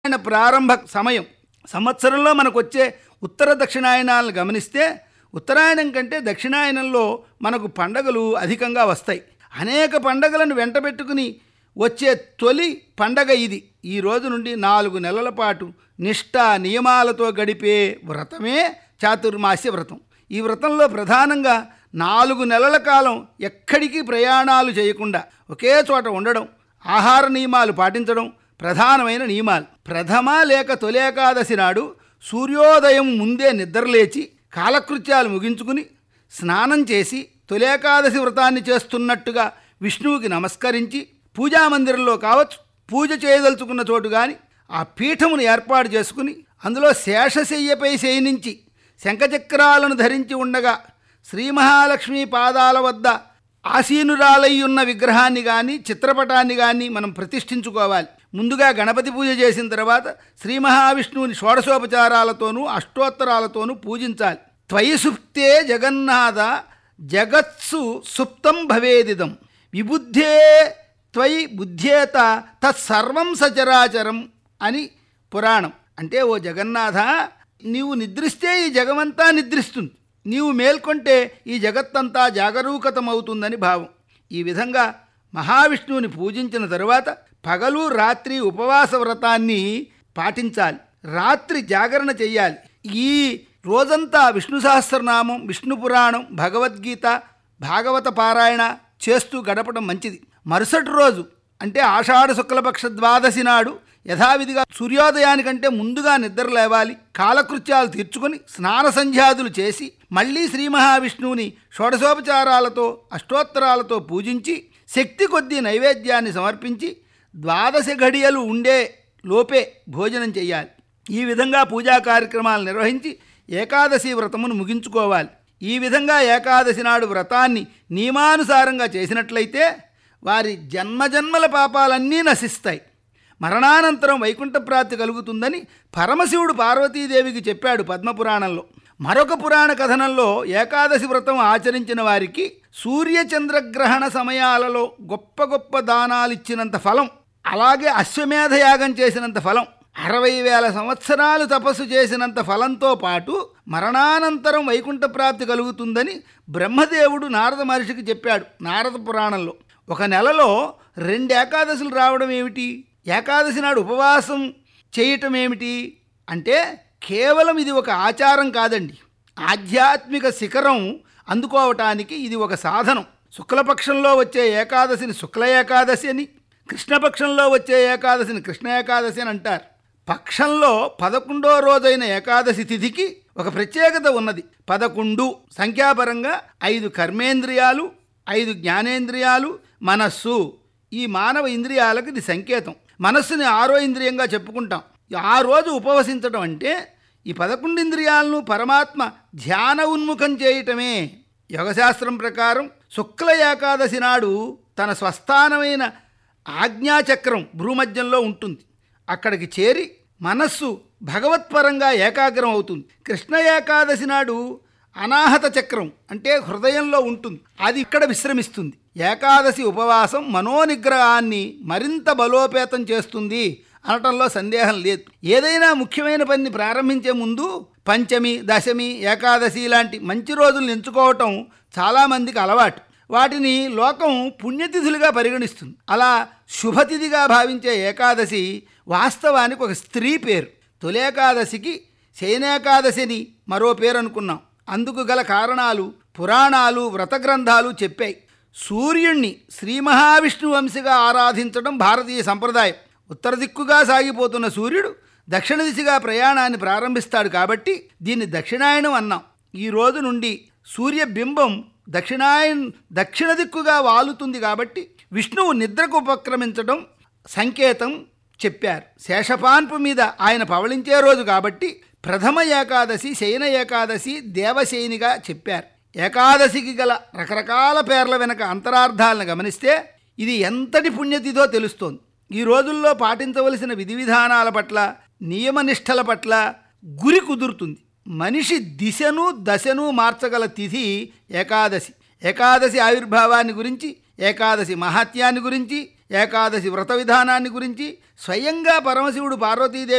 ఆయన ప్రారంభ సమయం సంవత్సరంలో మనకు వచ్చే ఉత్తర దక్షిణాయనాలను గమనిస్తే ఉత్తరాయణం కంటే దక్షిణాయనంలో మనకు పండగలు అధికంగా వస్తాయి అనేక పండగలను వెంటబెట్టుకుని వచ్చే తొలి పండగ ఇది ఈ రోజు నుండి నాలుగు నెలల పాటు నిష్ఠ నియమాలతో గడిపే వ్రతమే చాతుర్మాస్య వ్రతం ఈ వ్రతంలో ప్రధానంగా నాలుగు నెలల కాలం ఎక్కడికి ప్రయాణాలు చేయకుండా ఒకే చోట ఉండడం ఆహార నియమాలు పాటించడం ప్రధానమైన నియమాలు ప్రథమ లేక తొలి ఏకాదశి నాడు సూర్యోదయం ముందే నిద్రలేచి కాలకృత్యాలు ముగించుకుని స్నానం చేసి తొలి ఏకాదశి వ్రతాన్ని చేస్తున్నట్టుగా విష్ణువుకి నమస్కరించి పూజామందిరంలో కావచ్చు పూజ చేయదలుచుకున్న చోటు కానీ ఆ పీఠమును ఏర్పాటు చేసుకుని అందులో శేషశయ్యపై శయనించి శంఖచక్రాలను ధరించి ఉండగా శ్రీ మహాలక్ష్మి పాదాల వద్ద ఆసీనురాలై ఉన్న విగ్రహాన్ని కానీ చిత్రపటాన్ని కానీ మనం ప్రతిష్ఠించుకోవాలి ముందుగా గణపతి పూజ చేసిన తర్వాత శ్రీ మహావిష్ణువుని షోడశోపచారాలతోనూ అష్టోత్తరాలతోనూ పూజించాలి త్వయి సుప్తే జగన్నాథ జగత్సు సుప్తం భవేదిదం విబుద్ధే త్వయి బుద్ధేత తత్సర్వం సచరాచరం అని పురాణం అంటే ఓ జగన్నాథ నీవు నిద్రిస్తే ఈ జగమంతా నిద్రిస్తుంది నీవు మేల్కొంటే ఈ జగత్తంతా జాగరూకతమవుతుందని భావం ఈ విధంగా మహావిష్ణువుని పూజించిన తరువాత పగలు రాత్రి ఉపవాస వ్రతాన్ని పాటించాలి రాత్రి జాగరణ చెయ్యాలి ఈ రోజంతా విష్ణు సహస్రనామం విష్ణు పురాణం భగవద్గీత భాగవత పారాయణ చేస్తూ గడపడం మంచిది మరుసటి రోజు అంటే ఆషాఢ శుక్లపక్ష ద్వాదశి నాడు యథావిధిగా సూర్యోదయానికంటే ముందుగా నిద్ర లేవాలి కాలకృత్యాలు తీర్చుకొని స్నాన సంధ్యాదులు చేసి మళ్ళీ శ్రీ మహావిష్ణువుని షోడశోపచారాలతో అష్టోత్తరాలతో పూజించి శక్తి కొద్దీ నైవేద్యాన్ని సమర్పించి ద్వాదశ ఘడియలు ఉండే లోపే భోజనం చేయాలి ఈ విధంగా పూజా కార్యక్రమాలు నిర్వహించి ఏకాదశి వ్రతమును ముగించుకోవాలి ఈ విధంగా ఏకాదశి నాడు వ్రతాన్ని నియమానుసారంగా చేసినట్లయితే వారి జన్మజన్మల పాపాలన్నీ నశిస్తాయి మరణానంతరం వైకుంఠ ప్రాప్తి కలుగుతుందని పరమశివుడు పార్వతీదేవికి చెప్పాడు పద్మపురాణంలో మరొక పురాణ కథనంలో ఏకాదశి వ్రతం ఆచరించిన వారికి సూర్యచంద్రగ్రహణ సమయాలలో గొప్ప గొప్ప దానాలిచ్చినంత ఫలం అలాగే అశ్వమేధ యాగం చేసినంత ఫలం అరవై వేల సంవత్సరాలు తపస్సు చేసినంత ఫలంతో పాటు మరణానంతరం వైకుంఠ ప్రాప్తి కలుగుతుందని బ్రహ్మదేవుడు నారద మహర్షికి చెప్పాడు నారద పురాణంలో ఒక నెలలో రెండు ఏకాదశులు రావడం ఏమిటి ఏకాదశి నాడు ఉపవాసం చేయటం ఏమిటి అంటే కేవలం ఇది ఒక ఆచారం కాదండి ఆధ్యాత్మిక శిఖరం అందుకోవటానికి ఇది ఒక సాధనం శుక్లపక్షంలో వచ్చే ఏకాదశిని శుక్ల ఏకాదశి అని కృష్ణపక్షంలో వచ్చే ఏకాదశిని కృష్ణ ఏకాదశి అని అంటారు పక్షంలో పదకొండో రోజైన ఏకాదశి తిథికి ఒక ప్రత్యేకత ఉన్నది పదకొండు సంఖ్యాపరంగా ఐదు కర్మేంద్రియాలు ఐదు జ్ఞానేంద్రియాలు మనస్సు ఈ మానవ ఇంద్రియాలకు ఇది సంకేతం మనస్సుని ఆరో ఇంద్రియంగా చెప్పుకుంటాం ఆ రోజు ఉపవసించడం అంటే ఈ పదకొండు ఇంద్రియాలను పరమాత్మ ధ్యాన ఉన్ముఖం చేయటమే యోగశాస్త్రం ప్రకారం శుక్ల ఏకాదశి నాడు తన స్వస్థానమైన ఆజ్ఞాచక్రం భూమధ్యంలో ఉంటుంది అక్కడికి చేరి మనస్సు భగవత్పరంగా ఏకాగ్రం అవుతుంది కృష్ణ ఏకాదశి నాడు అనాహత చక్రం అంటే హృదయంలో ఉంటుంది అది ఇక్కడ విశ్రమిస్తుంది ఏకాదశి ఉపవాసం మనోనిగ్రహాన్ని మరింత బలోపేతం చేస్తుంది అనటంలో సందేహం లేదు ఏదైనా ముఖ్యమైన పనిని ప్రారంభించే ముందు పంచమి దశమి ఏకాదశి లాంటి మంచి రోజులను ఎంచుకోవటం చాలామందికి అలవాటు వాటిని లోకం పుణ్యతిథులుగా పరిగణిస్తుంది అలా శుభతిథిగా భావించే ఏకాదశి వాస్తవానికి ఒక స్త్రీ పేరు తొలేకాదశికి శయనేకాదశి అని మరో పేరు అనుకున్నాం అందుకు గల కారణాలు పురాణాలు వ్రత గ్రంథాలు చెప్పాయి సూర్యుణ్ణి శ్రీ మహావిష్ణు వంశిగా ఆరాధించడం భారతీయ సంప్రదాయం ఉత్తర దిక్కుగా సాగిపోతున్న సూర్యుడు దక్షిణ దిశగా ప్రయాణాన్ని ప్రారంభిస్తాడు కాబట్టి దీన్ని దక్షిణాయనం అన్నాం ఈ రోజు నుండి సూర్యబింబం దక్షిణాయన్ దక్షిణ దిక్కుగా వాలుతుంది కాబట్టి విష్ణువు నిద్రకు ఉపక్రమించడం సంకేతం చెప్పారు శేషపాన్పు మీద ఆయన పవళించే రోజు కాబట్టి ప్రథమ ఏకాదశి శయన ఏకాదశి దేవశయనిగా చెప్పారు ఏకాదశికి గల రకరకాల పేర్ల వెనక అంతరార్థాలను గమనిస్తే ఇది ఎంతటి పుణ్యతిథో తెలుస్తోంది ఈ రోజుల్లో పాటించవలసిన విధి విధానాల పట్ల నియమనిష్టల పట్ల గురి కుదురుతుంది మనిషి దిశను దశను మార్చగల తిథి ఏకాదశి ఏకాదశి ఆవిర్భావాన్ని గురించి ఏకాదశి మహత్యాన్ని గురించి ఏకాదశి వ్రత విధానాన్ని గురించి స్వయంగా పరమశివుడు పార్వతీదేవి